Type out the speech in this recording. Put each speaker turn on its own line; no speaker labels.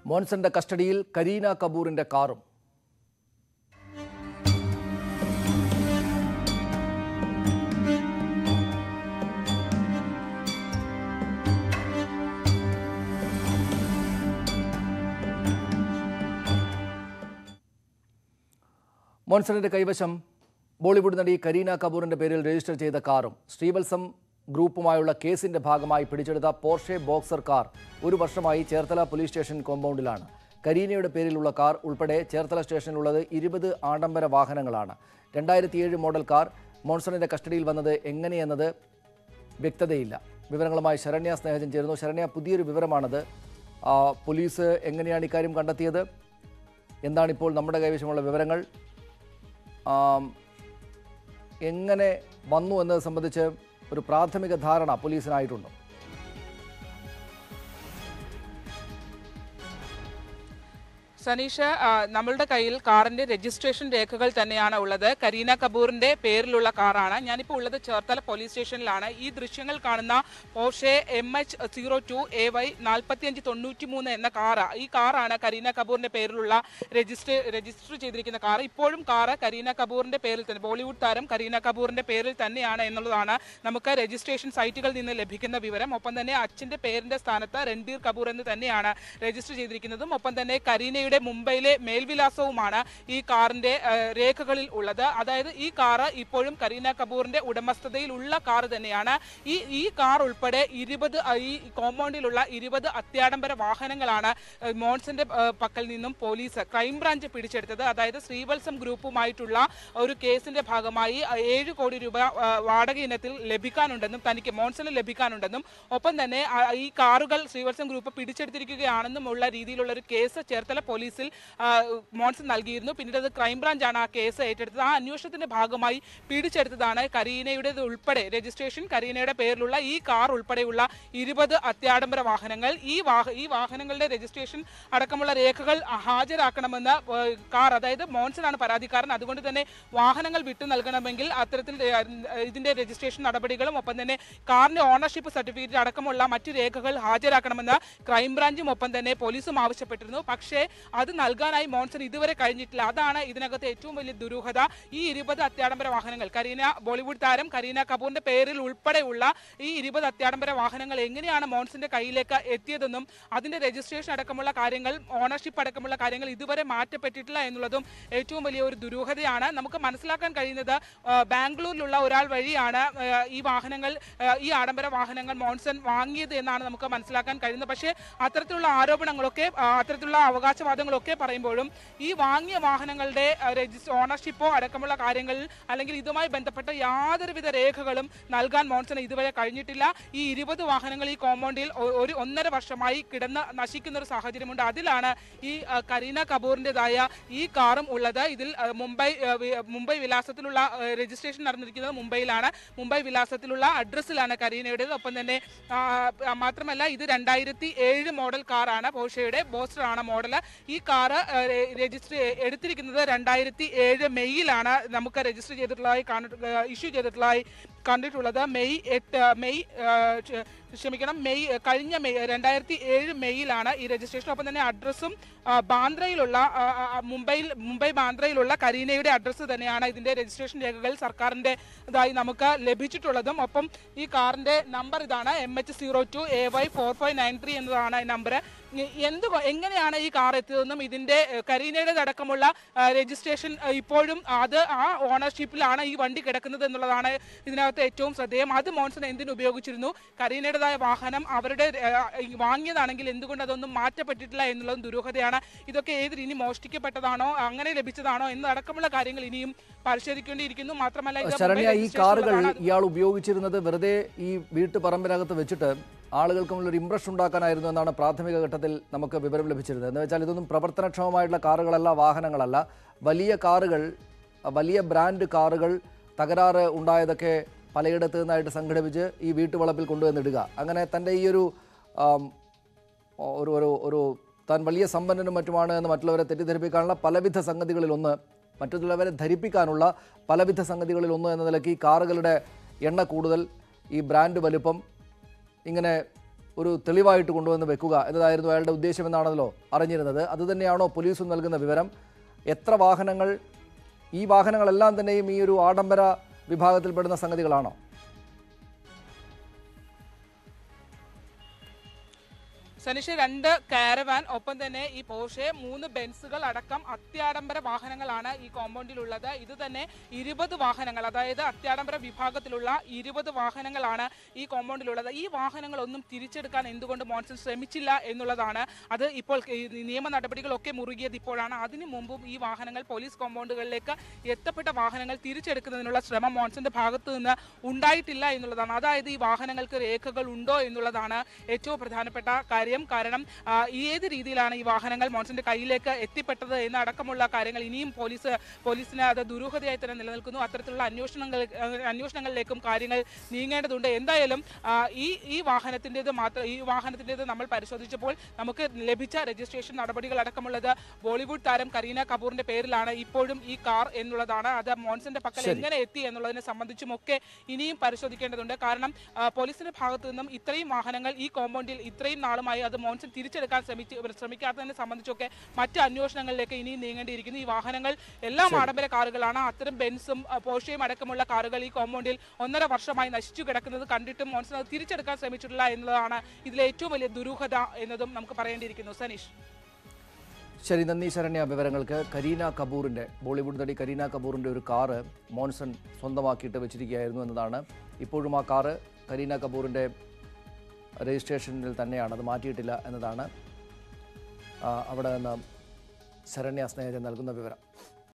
മോൻസന്റെ കസ്റ്റഡിയിൽ കരീന കപൂറിന്റെ കാറും മോൻസണിന്റെ കൈവശം ബോളിവുഡ് നടി കരീന കപൂറിന്റെ പേരിൽ രജിസ്റ്റർ ചെയ്ത കാറും ശ്രീവത്സം ഗ്രൂപ്പുമായുള്ള കേസിന്റെ ഭാഗമായി പിടിച്ചെടുത്ത പോർഷെ ബോക്സർ കാർ ഒരു വർഷമായി ചേർത്തല പോലീസ് സ്റ്റേഷൻ കോമ്പൗണ്ടിലാണ് കരീനയുടെ പേരിലുള്ള കാർ ഉൾപ്പെടെ ചേർത്തല സ്റ്റേഷനിലുള്ളത് ഇരുപത് ആഡംബര വാഹനങ്ങളാണ് രണ്ടായിരത്തിയേഴ് മോഡൽ കാർ മോൺസണിന്റെ കസ്റ്റഡിയിൽ വന്നത് എങ്ങനെയെന്നത് വ്യക്തതയില്ല വിവരങ്ങളുമായി ശരണ്യ സ്നേഹജൻ ചേരുന്നു ശരണ്യ പുതിയൊരു വിവരമാണത് ആ, പോലീസ് എങ്ങനെയാണ് ഇക്കാര്യം കണ്ടെത്തിയത് എന്താണിപ്പോൾ നമ്മുടെ കൈവശമുള്ള വിവരങ്ങൾ ആം, എങ്ങനെ വന്നു എന്നത് സംബന്ധിച്ച് ഒരു പ്രാഥമിക ധാരണ പോലീസിനായിട്ടുണ്ടോ
സനീഷ ആ, നമ്മളുടെ കയ്യിൽ കാറിന്റെ രജിസ്ട്രേഷൻ രേഖകൾ തന്നെയാണ് ഉള്ളത് കരീന കപൂറിന്റെ പേരിലുള്ള കാറാണ് ഞാനിപ്പോൾ ഉള്ളത് ചേർത്തല പോലീസ് സ്റ്റേഷനിലാണ് ഈ ദൃശ്യങ്ങൾ കാണുന്ന Porsche M H zero two A Y നാൽപ്പത്തിയഞ്ച് തൊണ്ണൂറ്റി മൂന്ന് എന്ന കാറ് ഈ കാറാണ് കരീന കപൂറിന്റെ പേരിലുള്ള രജിസ്റ്റർ രജിസ്റ്റർ ചെയ്തിരിക്കുന്ന കാർ ഇപ്പോഴും കാറ് കരീന കപൂറിന്റെ പേരിൽ തന്നെ ബോളിവുഡ് താരം കരീന കപൂറിന്റെ പേരിൽ തന്നെയാണ് എന്നുള്ളതാണ് നമുക്ക് രജിസ്ട്രേഷൻ സൈറ്റുകളിൽ നിന്ന് ലഭിക്കുന്ന വിവരം ഒപ്പം തന്നെ അച്ഛന്റെ പേരിന്റെ സ്ഥാനത്ത് രൺബീർ കപൂർ എന്ന് തന്നെയാണ് രജിസ്റ്റർ ചെയ്തിരിക്കുന്നതും ഒപ്പം തന്നെ കരീനയുടെ മുംബൈയിലെ മേൽവിലാസവുമാണ് ഈ കാറിന്റെ ആ, രേഖകളിൽ ഉള്ളത് അതായത് ഈ കാറ് ഇപ്പോഴും കരീന കപൂറിന്റെ ഉടമസ്ഥതയിലുള്ള കാർ തന്നെയാണ് ഈ ഈ കാർ ഉൾപ്പെടെ ഇരുപത് ഈ കോമ്പൗണ്ടിലുള്ള ഇരുപത് അത്യാഡംബര വാഹനങ്ങളാണ് ആ, മോൺസന്റെ ആ, പക്കൽ നിന്നും പോലീസ് ക്രൈംബ്രാഞ്ച് പിടിച്ചെടുത്തത് അതായത് ശ്രീവത്സം ഗ്രൂപ്പുമായിട്ടുള്ള ഒരു കേസിന്റെ ഭാഗമായി ആ, ഏഴ് കോടി രൂപ ആ, വാടക ഇനത്തിൽ ലഭിക്കാനുണ്ടെന്നും തനിക്ക് മോൺസന് ലഭിക്കാനുണ്ടെന്നും ഒപ്പം തന്നെ ആ, ഈ കാറുകൾ ശ്രീവത്സം ഗ്രൂപ്പ് പിടിച്ചെടുത്തിരിക്കുകയാണെന്നുമുള്ള രീതിയിലുള്ള ഒരു കേസ് ചേർത്തല പോലീസിൽ ആ, മോൺസൺ നൽകിയിരുന്നു പിന്നീട് അത് ക്രൈംബ്രാഞ്ചാണ് ആ കേസ് ഏറ്റെടുത്തത് ആ അന്വേഷണത്തിന്റെ ഭാഗമായി പിടിച്ചെടുത്തതാണ് കരീനയുടെ ഉൾപ്പെടെ രജിസ്ട്രേഷൻ കരീനയുടെ പേരിലുള്ള ഈ കാർ ഉൾപ്പെടെയുള്ള ഇരുപത് അത്യാഡംബര വാഹനങ്ങൾ ഈ വാഹ ഈ വാഹനങ്ങളുടെ രജിസ്ട്രേഷൻ അടക്കമുള്ള രേഖകൾ ഹാജരാക്കണമെന്ന് ഏഹ്, കാർ അതായത് മോൺസൺ ആണ് പരാതിക്കാരൻ അതുകൊണ്ട് തന്നെ വാഹനങ്ങൾ വിട്ടു നൽകണമെങ്കിൽ അത്തരത്തിൽ ഏഹ്, ഇതിന്റെ രജിസ്ട്രേഷൻ നടപടികളും ഒപ്പം തന്നെ കാറിന്റെ ഓണർഷിപ്പ് സർട്ടിഫിക്കറ്റ് അടക്കമുള്ള മറ്റു രേഖകൾ ഹാജരാക്കണമെന്ന് ക്രൈംബ്രാഞ്ചും ഒപ്പം തന്നെ പോലീസും ആവശ്യപ്പെട്ടിരുന്നു പക്ഷേ അത് നൽകാനായി മോൺസൺ ഇതുവരെ കഴിഞ്ഞിട്ടില്ല അതാണ് ഇതിനകത്ത് ഏറ്റവും വലിയ ദുരൂഹത ഈ ഇരുപത് അത്യാഡംബര വാഹനങ്ങൾ കരീന ബോളിവുഡ് താരം കരീന കപൂറിന്റെ പേരിൽ ഉൾപ്പെടെയുള്ള ഈ ഇരുപത് അത്യാഡംബര വാഹനങ്ങൾ എങ്ങനെയാണ് മോൺസിന്റെ കയ്യിലേക്ക് എത്തിയതെന്നും അതിന്റെ രജിസ്ട്രേഷൻ അടക്കമുള്ള കാര്യങ്ങൾ ഓണർഷിപ്പ് അടക്കമുള്ള കാര്യങ്ങൾ ഇതുവരെ മാറ്റപ്പെട്ടിട്ടില്ല എന്നുള്ളതും ഏറ്റവും വലിയ ഒരു ദുരൂഹതയാണ് നമുക്ക് മനസ്സിലാക്കാൻ കഴിയുന്നത് ആ, ബാംഗ്ലൂരിലുള്ള ഒരാൾ വഴിയാണ് ആ, ഈ വാഹനങ്ങൾ ആ, ഈ ആഡംബര വാഹനങ്ങൾ മോൺസൺ വാങ്ങിയത് എന്നാണ് നമുക്ക് മനസ്സിലാക്കാൻ കഴിയുന്നത് പക്ഷേ അത്തരത്തിലുള്ള ആരോപണങ്ങളൊക്കെ ആ, അത്തരത്തിലുള്ള അവകാശവാദങ്ങളൊക്കെ പറയുമ്പോഴും ഈ വാങ്ങിയ വാഹനങ്ങളുടെ രജിസ്റ്റർ ഓണർഷിപ്പോ അടക്കമുള്ള കാര്യങ്ങൾ അല്ലെങ്കിൽ ഇതുമായി ബന്ധപ്പെട്ട യാതൊരുവിധ രേഖകളും നൽകാൻ മോൺസൺ ഇതുവരെ കഴിഞ്ഞിട്ടില്ല ഈ ഇരുപത് വാഹനങ്ങൾ ഈ കോമ്പൗണ്ടിൽ ഒ- ഒരു ഒന്നര വർഷമായി കിടന്ന് നശിക്കുന്ന ഒരു സാഹചര്യമുണ്ട് അതിലാണ് ഈ ആ, കരീന കപൂറിൻ്റെതായ ഈ കാറും ഉള്ളത് ഇതിൽ ആ, മുംബൈ ആ, വി- മുംബൈ വിലാസത്തിലുള്ള ആ, രജിസ്ട്രേഷൻ നടന്നിരിക്കുന്നത് മുംബൈയിലാണ് മുംബൈ വിലാസത്തിലുള്ള അഡ്രസ്സിലാണ് കരീനയുടേത് ഒപ്പം തന്നെ ആ, ആ, മാത്രമല്ല ഇത് രണ്ടായിരത്തി ഏഴ് മോഡൽ കാറാണ് പോഷയുടെ ബോസ്റ്റർ ആണ് മോഡൽ ഈ കാറ് രജിസ്റ്റർ എടുത്തിരിക്കുന്നത് രണ്ടായിരത്തി ഏഴ് മെയ്യിലാണ് നമുക്ക് രജിസ്റ്റർ ചെയ്തിട്ടുള്ളതായി ഇഷ്യൂ ചെയ്തിട്ടുള്ളതായി കണ്ടിട്ടുള്ളത് മെയ് എട്ട് മെയ് ആ, ക്ഷ- ക്ഷമിക്കണം മെയ് കഴിഞ്ഞ മെയ് രണ്ടായിരത്തി ഏഴ് മെയ്യിലാണ് ഈ രജിസ്ട്രേഷൻ ഒപ്പം തന്നെ അഡ്രസ്സും ആ, ബാന്ദ്രയിലുള്ള ആ, ആ, ആ, മുംബൈയിൽ മുംബൈ ബാന്ദ്രയിലുള്ള കരീനയുടെ അഡ്രസ്സ് തന്നെയാണ് ഇതിന്റെ രജിസ്ട്രേഷൻ രേഖകൾ സർക്കാരിന്റെ ഇതായി നമുക്ക് ലഭിച്ചിട്ടുള്ളതും ഒപ്പം ഈ കാറിന്റെ നമ്പർ ഇതാണ് M H zero two A Y four five nine three എന്നതാണ് ഈ നമ്പർ എന്ത് എങ്ങനെയാണ് ഈ കാർ എത്തിയതെന്നും ഇതിന്റെ ഏഹ്, കരീനയുടെ അടക്കമുള്ള ആ, രജിസ്ട്രേഷൻ ആ, ഇപ്പോഴും അത് ആ ഓണർഷിപ്പിലാണ് ഈ വണ്ടി കിടക്കുന്നത് എന്നുള്ളതാണ് ഇതിനകത്ത് ഏറ്റവും ശ്രദ്ധേയം അത് മോൺസൺ എന്തിനു ഉപയോഗിച്ചിരുന്നു കരീനയുടേതായ വാഹനം അവരുടെ ആ, ഈ വാങ്ങിയതാണെങ്കിൽ എന്തുകൊണ്ട് അതൊന്നും മാറ്റപ്പെട്ടിട്ടില്ല എന്നുള്ളതും ദുരൂഹതയാണ് ഇതൊക്കെ ഏത് ഇനി മോഷ്ടിക്കപ്പെട്ടതാണോ അങ്ങനെ ലഭിച്ചതാണോ എന്നടക്കമുള്ള കാര്യങ്ങൾ ഇനിയും പരിശോധിക്കേണ്ടിയിരിക്കുന്നു മാത്രമല്ല ഇത്
ശരണ്യ
മുംബൈ
ഈ കാറുകൾ
രജിസ്ട്രേഷനുള്ളതാണ്.
ഇയാൾ ഉപയോഗിച്ചിരുന്നത് വെറുതെ ഈ വീട്ടുപറമ്പിനകത്ത് വെച്ചിട്ട് ആളുകൾക്ക് മുന്നിൽ ഒരു ഇംപ്രഷൻ ഉണ്ടാക്കാനായിരുന്നു എന്നാണ് പ്രാഥമിക ഘട്ടത്തിൽ നമുക്ക് വിവരം ലഭിച്ചിരുന്നത് എന്ന് വെച്ചാൽ ഇതൊന്നും പ്രവർത്തനക്ഷമമായിട്ടുള്ള കാറുകളല്ല വാഹനങ്ങളല്ല വലിയ കാറുകൾ വലിയ ബ്രാൻഡ് കാറുകൾ തകരാറ് ഉണ്ടായതൊക്കെ പലയിടത്ത് നിന്നായിട്ട് സംഘടിപ്പിച്ച് ഈ വീട്ടുവളപ്പിൽ കൊണ്ടുവന്നിടുക അങ്ങനെ തൻ്റെ ഈ ഒരു ആം, ഒരു ഒരു ഒരു താൻ വലിയ സമ്പന്നനും മറ്റുമാണ് എന്ന് മറ്റുള്ളവരെ തെറ്റിദ്ധരിപ്പിക്കാനുള്ള പലവിധ സംഗതികളിലൊന്ന് മറ്റുള്ളവരെ ധരിപ്പിക്കാനുള്ള പലവിധ സംഗതികളിലൊന്ന് എന്ന നിലയ്ക്ക് ഈ കാറുകളുടെ എണ്ണ കൂടുതൽ ഈ ബ്രാൻഡ് വലുപ്പം ഇങ്ങനെ ഒരു തെളിവായിട്ട് കൊണ്ടുവന്ന് വെക്കുക എന്നതായിരുന്നു അയാളുടെ ഉദ്ദേശമെന്നാണല്ലോ അറിഞ്ഞിരുന്നത് അതുതന്നെയാണോ പോലീസും നൽകുന്ന വിവരം എത്ര വാഹനങ്ങൾ ഈ വാഹനങ്ങളെല്ലാം തന്നെയും ഈ ഒരു ആഡംബര വിഭാഗത്തിൽപ്പെടുന്ന സംഗതികളാണോ
സനിഷ രണ്ട് കാരവാൻ ഒപ്പം തന്നെ ഈ പോഷെ മൂന്ന് ബെൻസുകൾ അടക്കം അത്യാഡംബര വാഹനങ്ങളാണ് ഈ കോമ്പൗണ്ടിലുള്ളത് ഇത് തന്നെ ഇരുപത് വാഹനങ്ങൾ അതായത് അത്യാഡംബര വിഭാഗത്തിലുള്ള ഇരുപത് വാഹനങ്ങളാണ് ഈ കോമ്പൗണ്ടിലുള്ളത് ഈ വാഹനങ്ങളൊന്നും തിരിച്ചെടുക്കാൻ എന്തുകൊണ്ട് മോൺസൺ ശ്രമിച്ചില്ല എന്നുള്ളതാണ് അത് ഇപ്പോൾ ഈ നിയമ നടപടികളൊക്കെ മുറുകിയത് ഇപ്പോഴാണ് അതിനു മുമ്പും ഈ വാഹനങ്ങൾ പോലീസ് കോമ്പൗണ്ടുകളിലേക്ക് എത്തപ്പെട്ട വാഹനങ്ങൾ തിരിച്ചെടുക്കുന്നതിനുള്ള ശ്രമം മോൺസന്റെ ഭാഗത്തു നിന്ന് ഉണ്ടായിട്ടില്ല എന്നുള്ളതാണ് അതായത് ഈ വാഹനങ്ങൾക്ക് രേഖകൾ ഉണ്ടോ എന്നുള്ളതാണ് ഏറ്റവും പ്രധാനപ്പെട്ട കാര്യം കാരണം ആ, ഈ ഏത് രീതിയിലാണ് ഈ വാഹനങ്ങൾ മോൺസന്റെ കയ്യിലേക്ക് എത്തിപ്പെട്ടത് എന്ന അടക്കമുള്ള കാര്യങ്ങൾ ഇനിയും പോലീസ് പോലീസിന് അത് ദുരൂഹതയായി തന്നെ നിലനിൽക്കുന്നു അത്തരത്തിലുള്ള അന്വേഷണങ്ങൾ അന്വേഷണങ്ങളിലേക്കും കാര്യങ്ങൾ നീങ്ങേണ്ടതുണ്ട് എന്തായാലും ആ, ഈ ഈ വാഹനത്തിൻ്റെത് മാത്രം ഈ വാഹനത്തിൻ്റെത് നമ്മൾ പരിശോധിച്ചപ്പോൾ നമുക്ക് ലഭിച്ച രജിസ്ട്രേഷൻ നടപടികൾ അടക്കമുള്ളത് ബോളിവുഡ് താരം കരീന കപൂറിന്റെ പേരിലാണ് ഇപ്പോഴും ഈ കാർ എന്നുള്ളതാണ് അത് മോൺസന്റെ പക്കൽ
ശരി.
എങ്ങനെ എത്തി എന്നുള്ളതിനെ സംബന്ധിച്ചുമൊക്കെ ഇനിയും പരിശോധിക്കേണ്ടതുണ്ട് കാരണം ആ, പോലീസിന്റെ ഭാഗത്തു നിന്നും ഇത്രയും വാഹനങ്ങൾ ഈ കോമ്പൗണ്ടിൽ ഇത്രയും നാളുമായി അത് മോൺസൺ തിരിച്ചെടുക്കാൻ ശ്രമിച്ച് ശ്രമിക്കാത്തതിനെ സംബന്ധിച്ചൊക്കെ മറ്റ് അന്വേഷണങ്ങളിലേക്ക് ഇനിയും നീങ്ങേണ്ടിയിരിക്കുന്നു ഈ വാഹനങ്ങൾ എല്ലാം ആഡംബര കാറുകളാണ് അത്തരം ബെൻസും ആ, പോർഷയും അടക്കമുള്ള കാറുകൾ ഈ കോമ്പൗണ്ടിൽ ഒന്നര വർഷമായി നശിച്ചു കിടക്കുന്നത് കണ്ടിട്ടും മോൺസൺ അത് തിരിച്ചെടുക്കാൻ ശ്രമിച്ചിട്ടില്ല എന്നതാണ് ഇതിലെ ഏറ്റവും വലിയ ദുരൂഹത എന്നതും നമുക്ക് പറയേണ്ടിയിരിക്കുന്നു സനീഷ്
ശരി നന്ദി ശരണ്യ വിവരങ്ങൾക്ക് കരീന കപൂറിൻ്റെ ബോളിവുഡ് നടി കരീന കപൂറിൻ്റെ ഒരു കാറ് മോൺസൺ സ്വന്തമാക്കിയിട്ട് വെച്ചിരിക്കുകയായിരുന്നു എന്നതാണ് ഇപ്പോഴും ആ കാറ് കരീന കപൂറിൻ്റെ രജിസ്ട്രേഷനിൽ തന്നെയാണ് അത് മാറ്റിയിട്ടില്ല എന്നതാണ് ആ, അവിടെ നിന്ന് ശരണ്യ സ്നേഹജൻ നൽകുന്ന വിവരം